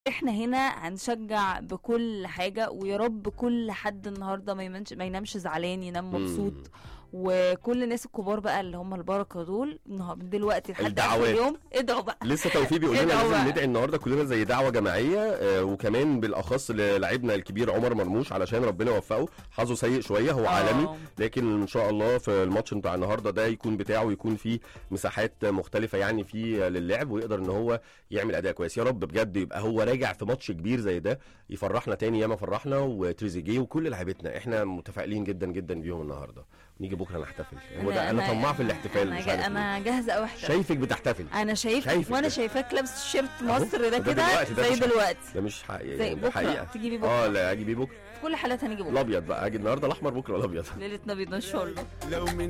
احنا هنا هنشجع بكل حاجة ويا رب كل حد النهاردة ما ينامش, ما ينامش زعلان ينام مم. مبسوط وكل الناس الكبار بقى اللي هم البركة دول النهار- من دلوقتي لحد اخر الدعوات. اليوم ادعوا بقى لسه توفيق بيقول لنا ادعوا لازم بقى. ندعي النهارده كلنا زي دعوه جماعيه آه، وكمان بالاخص للاعبنا الكبير عمر مرموش علشان ربنا يوفقه حظه سيء شويه هو آه. عالمي لكن ان شاء الله في الماتش بتاع النهارده ده يكون بتاعه ويكون فيه مساحات مختلفه يعني فيه للعب ويقدر ان هو يعمل اداء كويس يا رب بجد يبقى هو راجع في ماتش كبير زي ده يفرحنا تاني ياما فرحنا وتريزيجيه وكل لعيبتنا احنا متفائلين جدا جدا بيهم النهارده نيجي بكره نحتفل هو ده انا طماع في الاحتفال انا, مش عارف ليه. أنا جاهزة قوي احتفل شايفك بتحتفل انا شايف شايفك وانا كده. شايفاك لابس تيشيرت أهو، مصر ده ده كده دلوقتي، ده زي مش- دلوقتي ده مش حقيقي زي يعني بكرة. ده حقيقه تجيبي بكرة. اه لا اجي بيه بكره في كل حالات هنيجي بكره الابيض بقى اجي النهارده الاحمر بكره الابيض ليلتنا بيض ان شاء الله لو من